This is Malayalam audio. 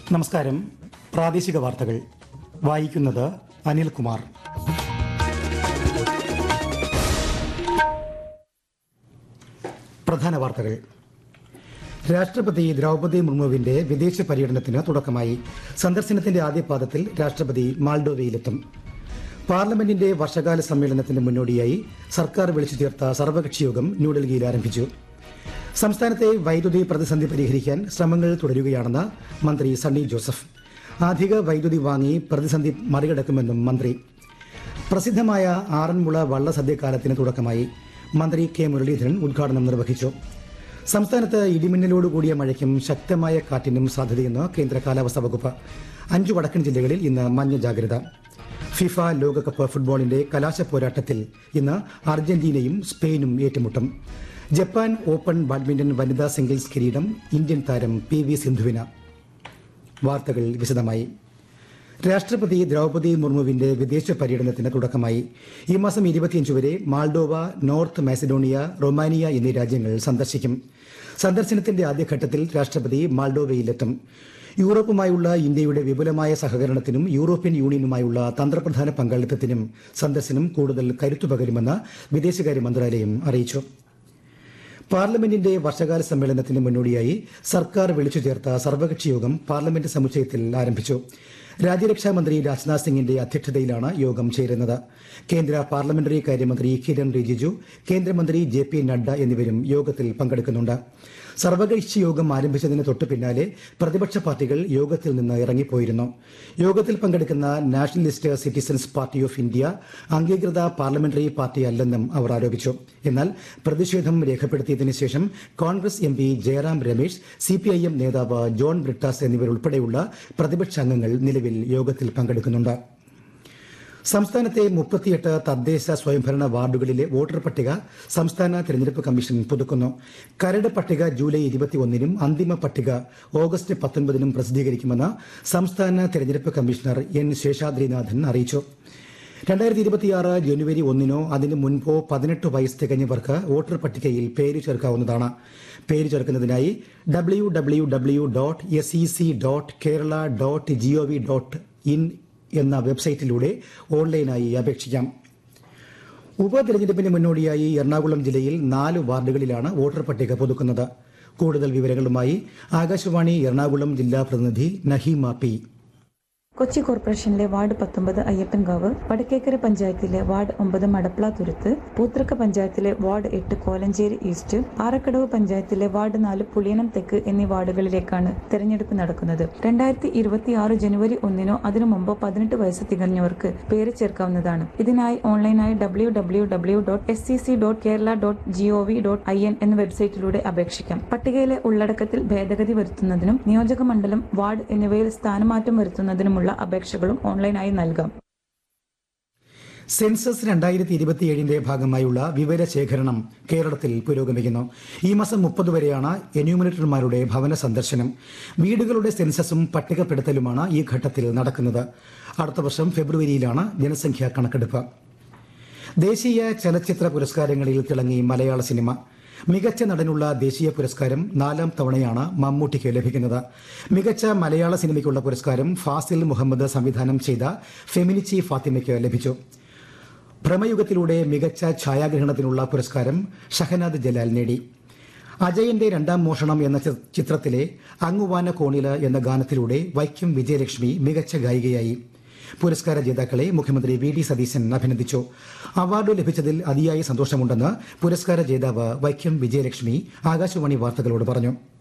നമസ്കാരം പ്രാദേശിക വാർത്തകൾ വായിക്കുന്നത് അനിൽകുമാർ പ്രധാന വാർത്തകൾ രാഷ്ട്രപതി ദ്രൗപദി മുർമുവിന്റെ വിദേശ പര്യടനത്തിന് തുടക്കമായി സന്ദർശനത്തിന്റെ ആദ്യ പാദത്തിൽ രാഷ്ട്രപതി മാൾഡോവയിലെത്തും പാർലമെന്റിന്റെ വർഷകാല സമ്മേളനത്തിന് മുന്നോടിയായി സർക്കാർ വിളിച്ചു ചേർത്ത സർവകക്ഷി യോഗം ന്യൂഡൽഹിയിൽ ആരംഭിച്ചു സംസ്ഥാനത്തെ വൈദ്യുതി പ്രതിസന്ധി പരിഹരിക്കാൻ ശ്രമങ്ങൾ തുടരുകയാണെന്ന് മന്ത്രി സണ്ണി ജോസഫ് അധിക വൈദ്യുതി വാങ്ങി പ്രതിസന്ധി മറികടക്കുമെന്നും മന്ത്രി പ്രസിദ്ധമായ ആറന്മുള വള്ളസദ്യക്കാലത്തിന് തുടക്കമായി മന്ത്രി കെ മുരളീധരൻ ഉദ്ഘാടനം നിർവഹിച്ചു സംസ്ഥാനത്ത് ഇടിമിന്നലോടുകൂടിയ മഴയ്ക്കും ശക്തമായ കാറ്റിനും സാധ്യതയെന്ന് കേന്ദ്ര കാലാവസ്ഥാ വകുപ്പ് അഞ്ചു വടക്കൻ ജില്ലകളിൽ ഇന്ന് മഞ്ഞ ജാഗ്രത ഫിഫ ലോകകപ്പ് ഫുട്ബോളിന്റെ കലാശ പോരാട്ടത്തിൽ ഇന്ന് അർജന്റീനയും സ്പെയിനും ഏറ്റുമുട്ടും ജപ്പാൻ ഓപ്പൺ ബാഡ്മിന്റൺ വനിതാ സിംഗിൾസ് കിരീടം ഇന്ത്യൻ താരം പി വി സിന്ധുവിന് വാർത്തകൾ വിശദമായി രാഷ്ട്രപതി ദ്രൗപദി മുർമുവിന്റെ വിദേശ പര്യടനത്തിന് തുടക്കമായി ഈ മാസം ഇരുപത്തിയഞ്ച് വരെ മാൾഡോവ നോർത്ത് മാസിഡോണിയ റൊമാനിയ എന്നീ രാജ്യങ്ങൾ സന്ദർശിക്കും സന്ദർശനത്തിന്റെ ആദ്യഘട്ടത്തിൽ രാഷ്ട്രപതി മാൾഡോവയിലെത്തും യൂറോപ്പുമായുള്ള ഇന്ത്യയുടെ വിപുലമായ സഹകരണത്തിനും യൂറോപ്യൻ യൂണിയനുമായുള്ള തന്ത്രപ്രധാന പങ്കാളിത്തത്തിനും സന്ദർശനം കൂടുതൽ കരുത്തു പകരുമെന്ന് വിദേശകാര്യ മന്ത്രാലയം അറിയിച്ചു പാർലമെന്റിന്റെ വർഷകാല സമ്മേളനത്തിന് മുന്നോടിയായി സർക്കാർ വിളിച്ചു ചേർത്ത സർവകക്ഷി യോഗം പാർലമെന്റ് സമുച്ചയത്തിൽ ആരംഭിച്ചു രാജ്യരക്ഷാ മന്ത്രി രാജ്നാഥ് സിംഗിന്റെ അധ്യക്ഷതയിലാണ് യോഗം ചേരുന്നത് കേന്ദ്ര പാർലമെന്ററി കാര്യമന്ത്രി കിരൺ റിജിജു കേന്ദ്രമന്ത്രി ജെ പി നഡ്ഡ എന്നിവരും യോഗത്തിൽ പങ്കെടുക്കുന്നുണ്ട് സർവകക്ഷി യോഗം ആരംഭിച്ചതിന് തൊട്ടു പിന്നാലെ പ്രതിപക്ഷ പാർട്ടികൾ യോഗത്തിൽ നിന്ന് ഇറങ്ങിപ്പോയിരുന്നു യോഗത്തിൽ പങ്കെടുക്കുന്ന nationalist citizens party of India അംഗീകൃത പാർലമെന്ററി പാർട്ടി അല്ലെന്നും അവർ ആരോപിച്ചു എന്നാൽ പ്രതിഷേധം രേഖപ്പെടുത്തിയതിനു ശേഷം Congress M P Jairam Ramesh CPIM നേതാവ് ജോൺ ബ്രിട്ടാസ് എന്നിവരുൾപ്പെടെയുള്ള പ്രതിപക്ഷ അംഗങ്ങൾ നിലവിൽ യോഗത്തിൽ പങ്കെടുക്കുന്നുണ്ട് സംസ്ഥാനത്തെ മുപ്പത്തിയെട്ട് തദ്ദേശ സ്വയംഭരണ വാർഡുകളിലെ വോട്ടർ പട്ടിക സംസ്ഥാന തെരഞ്ഞെടുപ്പ് കമ്മീഷൻ പുതുക്കുന്നു കരട് പട്ടിക ജൂലൈ ഇരുപത്തിയൊന്നിനും അന്തിമ പട്ടിക ഓഗസ്റ്റ് പത്തൊൻപതിനും പ്രസിദ്ധീകരിക്കുമെന്ന് സംസ്ഥാന തെരഞ്ഞെടുപ്പ് കമ്മീഷണർ എൻ ശേഷാദ്രിനാഥൻ അറിയിച്ചു രണ്ടായിരത്തി ഇരുപത്തിയാറ് ജനുവരി ഒന്നിനോ അതിനു മുൻപോ പതിനെട്ട് വയസ്സ് തികഞ്ഞവർക്ക് വോട്ടർ പട്ടികയിൽ പേര് ചേർക്കാവുന്നതാണ് പേര് ചേർക്കുന്നതിനായി W W W dot S E C dot Kerala dot G O V dot in എന്ന വെബ്സൈറ്റിലൂടെ ഓൺലൈനായി അപേക്ഷിക്കാം ഉപതെരഞ്ഞെടുപ്പിന് മുന്നോടിയായി എറണാകുളം ജില്ലയിൽ നാല് വാർഡുകളിലാണ് വോട്ടർ പട്ടിക പുതുക്കുന്നത് കൂടുതൽ വിവരങ്ങളുമായി ആകാശവാണി എറണാകുളം ജില്ലാ പ്രതിനിധി നഹീമ പി കൊച്ചി കോർപ്പറേഷനിലെ വാർഡ് പത്തൊമ്പത് അയ്യപ്പൻകാവ് വടക്കേക്കര പഞ്ചായത്തിലെ വാർഡ് ഒമ്പത് മടപ്ല തുരുത്ത് പൂത്രക്ക പഞ്ചായത്തിലെ വാർഡ് എട്ട് കോലഞ്ചേരി ഈസ്റ്റ് ആറക്കടവ് പഞ്ചായത്തിലെ വാർഡ് നാല് പുളിയനം തെക്ക് എന്നീ വാർഡുകളിലേക്കാണ് തെരഞ്ഞെടുപ്പ് നടക്കുന്നത് രണ്ടായിരത്തി ഇരുപത്തി ആറ് ജനുവരി ഒന്നിനോ അതിനു മുമ്പോ പതിനെട്ട് വയസ്സ് തികഞ്ഞവർക്ക് പേര് ചേർക്കാവുന്നതാണ് ഇതിനായി ഓൺലൈനായി W W W dot S C C dot Kerala dot G O V dot I N എന്ന വെബ്സൈറ്റിലൂടെ അപേക്ഷിക്കാം പട്ടികയിലെ ഉള്ളടക്കത്തിൽ ഭേദഗതി വരുത്തുന്നതിനും നിയോജക മണ്ഡലം വാർഡ് എന്നിവയിൽ സ്ഥാനമാറ്റം വരുത്തുന്നതിനുമുള്ള അപേക്ഷകളും ഓൺലൈനായി നൽകാം സെൻസസ് രണ്ടായിരത്തി ഇരുപത്തിയേഴിന്റെ ഭാഗമായുള്ള വിവരശേഖരണം കേരളത്തിൽ പുരോഗമിക്കുന്നു ഈ മാസം മുപ്പത് വരെയാണ് എന്യൂമിനേറ്റർമാരുടെ ഭവന സന്ദർശനം വീടുകളുടെ സെൻസസും പട്ടികപ്പെടുത്തലുമാണ് ഈ ഘട്ടത്തിൽ നടക്കുന്നത് അടുത്ത വർഷം ഫെബ്രുവരിയിലാണ് ജനസംഖ്യാ കണക്കെടുപ്പ് ദേശീയ ചലച്ചിത്ര പുരസ്കാരങ്ങളിൽ തിളങ്ങി മലയാള സിനിമ മികച്ച നടനുള്ള ദേശീയ പുരസ്കാരം നാലാം തവണയാണ് മമ്മൂട്ടിക്ക് ലഭിക്കുന്നത് മികച്ച മലയാള സിനിമയ്ക്കുള്ള പുരസ്കാരം ഫാസിൽ മുഹമ്മദ് സംവിധാനം ചെയ്ത ഫെമിനിച്ചി ഫാത്തിമയ്ക്ക് ലഭിച്ചു ഭ്രമയുഗത്തിലൂടെ മികച്ച ഛായാഗ്രഹണത്തിനുള്ള പുരസ്കാരം ഷഹനാദ് ജലാൽ നേടി അജയന്റെ രണ്ടാം മോഷണം എന്ന ചി- ചിത്രത്തിലെ അങ്ങുവാന കോണില എന്ന ഗാനത്തിലൂടെ വൈക്കം വിജയലക്ഷ്മി മികച്ച ഗായികയായി പുരസ്കാര ജേതാക്കളെ മുഖ്യമന്ത്രി വി ഡി സതീശൻ അഭിനന്ദിച്ചു അവാർഡ് ലഭിച്ചതിൽ അതിയായ സന്തോഷമുണ്ടെന്ന് പുരസ്കാര ജേതാവ് വൈക്കം വിജയലക്ഷ്മി ആകാശവാണി വാർത്തകളോട് പറഞ്ഞു